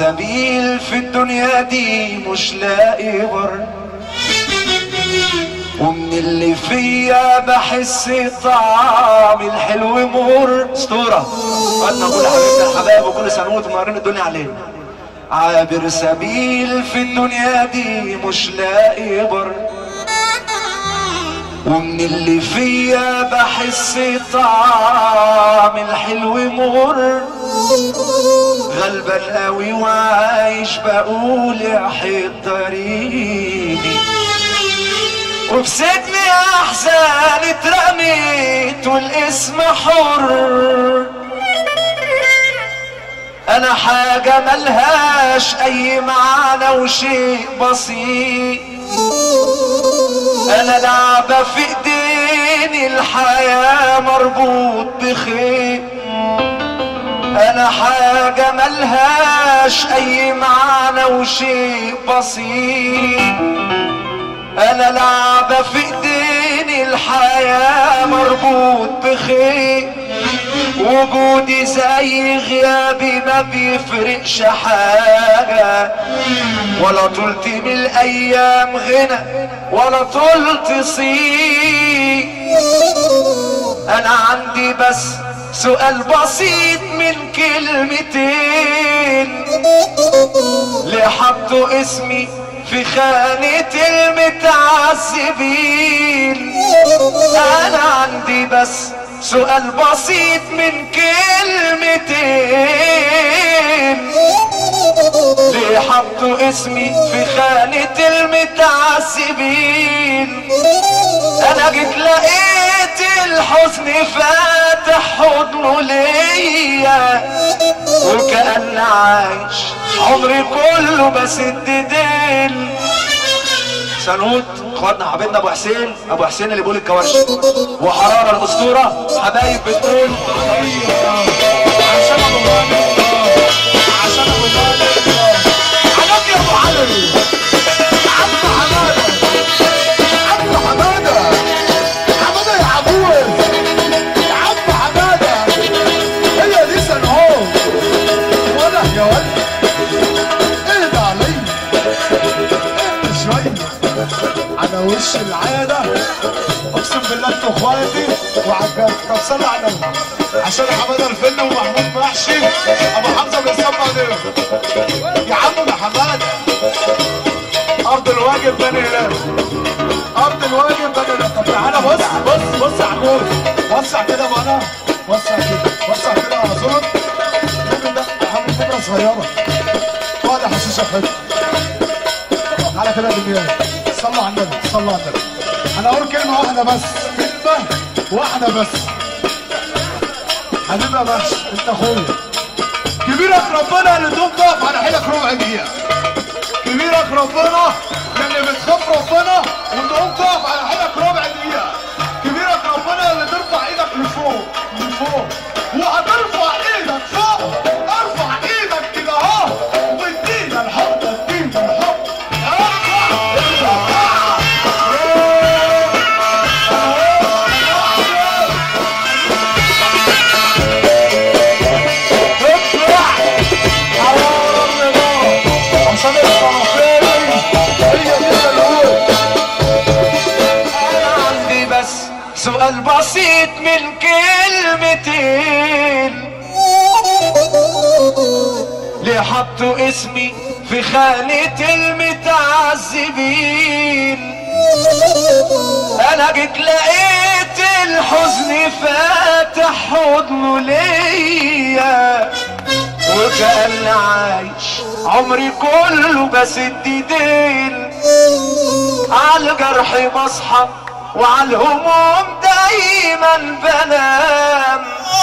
سبيل في الدنيا دي مش لاقي بر ومن اللي فيا بحس طعم الحلو مر اسطورة قلنا كل حبيبنا الحبايب وكل سنة وانتم منورين الدنيا علينا عابر سبيل في الدنيا دي مش لاقي بر ومن اللي فيا بحس طعم الحلو مر غلبان قوي وعايش بقول يا حضريني وفي سجن احزان اترميت والاسم حر انا حاجة ملهاش اي معنى وشيء بسيط انا لعبة في ايديني الحياة مربوط بخيط انا حاجة ملهاش اي معنى وشيء بسيط انا لعبة في ايديني الحياة مربوط بخيط وجودي زي غيابي ما بيفرقش حاجة ولا طلت من الايام غنى ولا طلت صيت انا عندي بس سؤال بسيط من كلمتين ليه حطوا اسمي في خانة المتعذبين انا عندي بس سؤال بسيط من كلمتين ليه حطوا اسمي في خانة المتعذبين انا جيت لقيت الحزن فاتح حضنه ليا وكأن عايش عمري كله بسد دين سنوت اخواتنا حبيبنا ابو حسين ابو حسين اللي بيقول الكوارش وحراره الاسطوره حبايب بتقول عشان ابو غالي عشان ابو غالي عليك يا ابو علي عم حماده عم حماده حماده يا عبود يا عم حماده هي دي سنعود ولا يا ولد اهدى علي اهدى شويه على وش العاده اقسم بالله انتوا اخواتي وعجبت طب صلوا على النبي عشان حماده الفن ومحمود محشي ابو حمزه بيسمع ده يا عم ده حماده ارض الواجب بني هلال ارض الواجب بني هلال طب تعالى بص بص بص يا عمود وسع كده معانا وسع كده وسع كده على صوت الراجل ده عامل فكره صغيره اقعد يا حشيشه حلو تعالى كده يا دنيا صلوا على النبي صلوا على النبي انا اقول كلمه واحده بس كلمه واحده بس حبيبي يا باشا انت اخويا كبيرك ربنا اللي تقوم تقف على حيلك ربع دقيقه كبيرك ربنا اللي بتخاف ربنا وتقوم تقف على حيلك ربع دقيقه كبيرك ربنا اللي ترفع ايدك لفوق لفوق وهترفع ايدك فوق ارفع ايدك كده اهو وادينا الحب ادينا الحب ارفع ارفع عشان الصنافيري هي دي الأول انا عندي بس سؤال بسيط من كلمتين ليه حطوا اسمي في خانة المتعذبين انا جيت لقيت الحزن فاتح حضنه ليا وكأن عايش عمري كله بسد ايدين على الجرح بصحى وعلى الهموم دايما بنام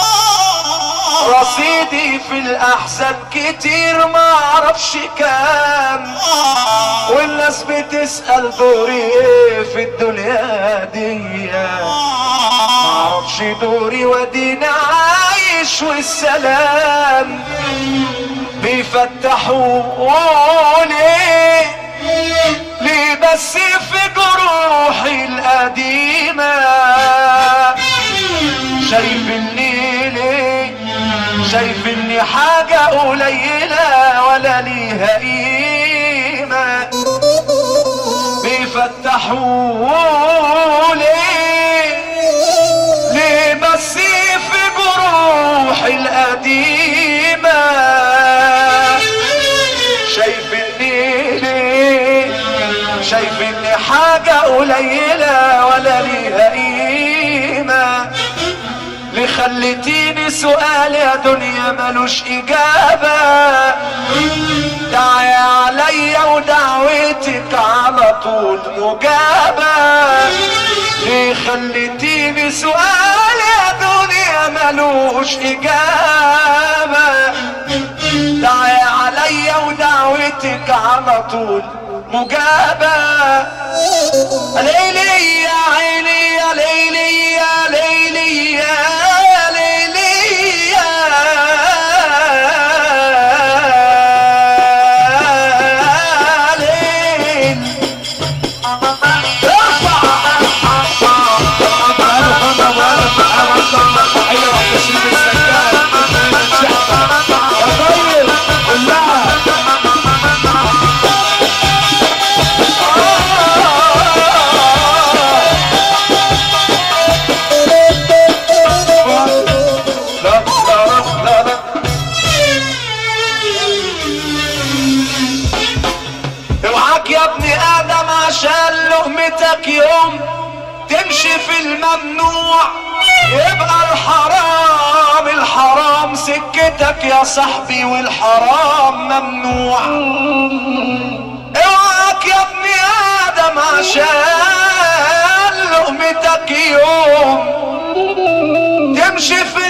رصيدي في الاحزان كتير ما اعرفش كام والناس بتسأل دوري ايه في الدنيا دي معرفش دوري ودينا عايش والسلام بيفتحوا ليه ليه بس في جروحي القديمة شايف اني ليه شايف اني حاجة قليلة ولا ليها قيمة بيفتحوا ليه ليه بس في جروح القديمة شايف اني ليه شايف اني حاجة قليلة ولا ليها قيمة اللي خليتيني سؤال يا دنيا ملوش اجابة دعي عليا ودعوتك على طول مجابة ليه خليتيني سؤال يا دنيا ملوش اجابة دعي عليا ودعوتك على طول مجابة ليلي يا عيني يا ليلي يا ليلي يا ليلي يا ليل لا لا لا لا اوعاك يا ابن ادم عشان لقمتك يوم تمشي في الممنوع يبقى الحرام الحرام سكتك يا صاحبي والحرام ممنوع اوعاك يا ابن ادم عشان لقمتك يوم تمشي في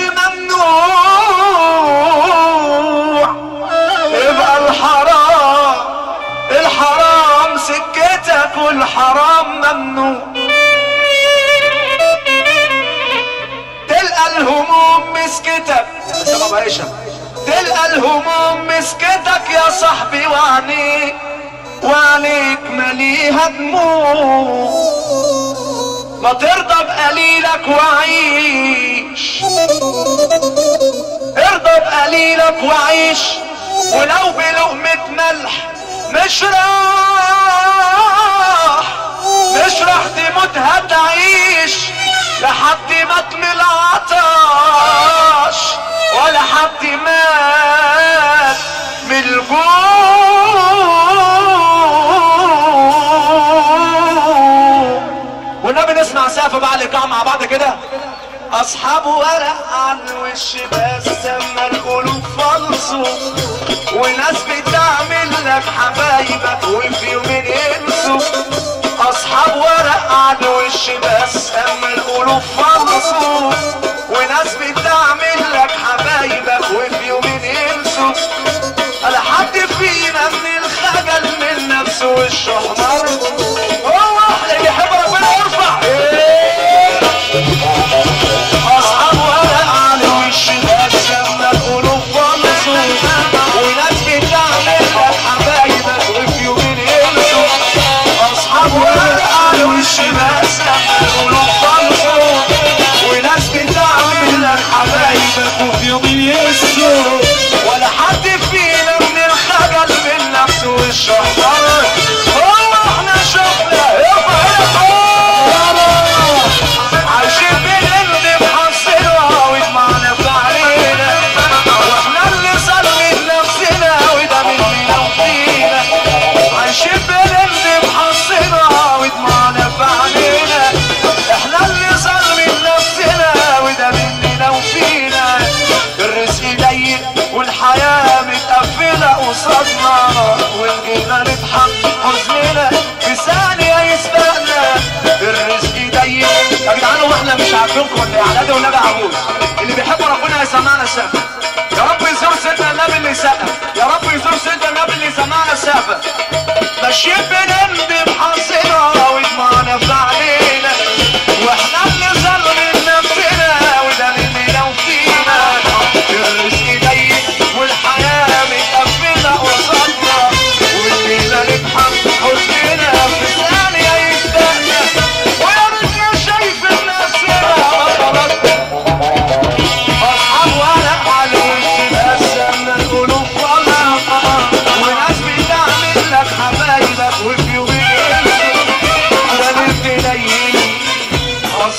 الممنوع يبقى الحرام الحرام سكتك والحرام ممنوع تلقى الهموم مسكتك سبب عيشة تلقى الهموم مسكتك يا صاحبي وعينيك وعينيك مليها دموع ما ترضى بقليلك وعيش ارضى بقليلك وعيش ولو بلقمة ملح مش راح مش راح تموت هتعيش لحد ما تمل العطش ولا حد مات من الجوع والنبي نسمع سقف بقى اللقاء مع بعض كده اصحاب ورق على الوش بس اما القلوب فلصوا وناس بتعمل لك حبايبك وفي يومين ينسوا اصحاب ورق على الوش بس اما القلوب فلصوا وناس بتعمل لك حبايبك وفي يومين ينسوا على حد فينا من الخجل من نفسه وشه احمر هو اللي بيحب ربنا يرفع إيه. اصحاب ورق على وش بس اما القلوب فلصوا وناس بتعمل لك حبايبك وفي يومين ينسوا اصحاب ورق على وش بس اما القلوب فلصوا وناس بتعمل لك حبايبك وفي يومين ينسوا ولا حد فينا من الخجل من نفسه والشهر هو احنا شفنا يرفع الحوار عايشين بنندم حظنا ودمعنا في علينا واحنا اللي صليت نفسنا وده مننا وفينا عايشين بنندم حظنا ودمعنا في علينا احنا اللي صليت نفسنا وده مننا وفينا الرزق ضيق والحياة متقفلة قصادنا ونجينا نضحك حزننا في ثانية يسبقنا الرزق ضيق يا جدعان هو احنا مش عارفينكم ولا ايه على ده والنبي عبود اللي بيحب ربنا يسمعنا السقف يا رب يزور سيدنا النبي اللي سقف يا رب يزور سيدنا النبي اللي سمعنا السقف ماشيين بنندم حظنا ودمعنا في علينا واحنا بنظلم نفسنا وده مننا وفينا الرزق ضيق والحياة متقفلة قصادنا والليلة نضحك حزننا في ثانية يسبقنا ويا ريتنا شايفين نفسنا غلطنا اصحاب ورق على الوش بس اما القلوب والله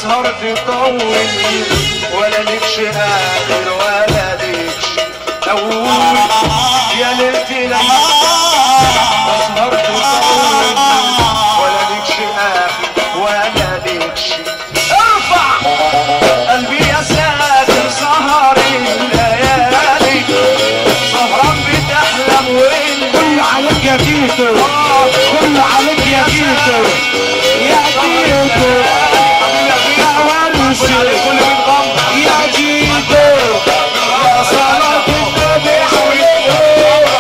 تسهر تطول ولا لكش اخر ولا لكش اول يا ليلتي لما تسهر تطول ولا لكش اخر ولا لكش ارفع قلبي يا ساتر سهر الليالي سهران بتحلم وانت كل عليك يا تيتو كل عليك يا تيتو يا تيتو يا ورشي يا تيتو يا صلاة النبي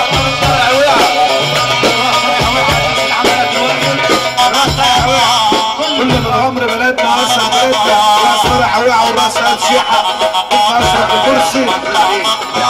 كل العمر بلدنا وسع بلدنا راس فرح وقع وراس شيحة مسرح الكرسي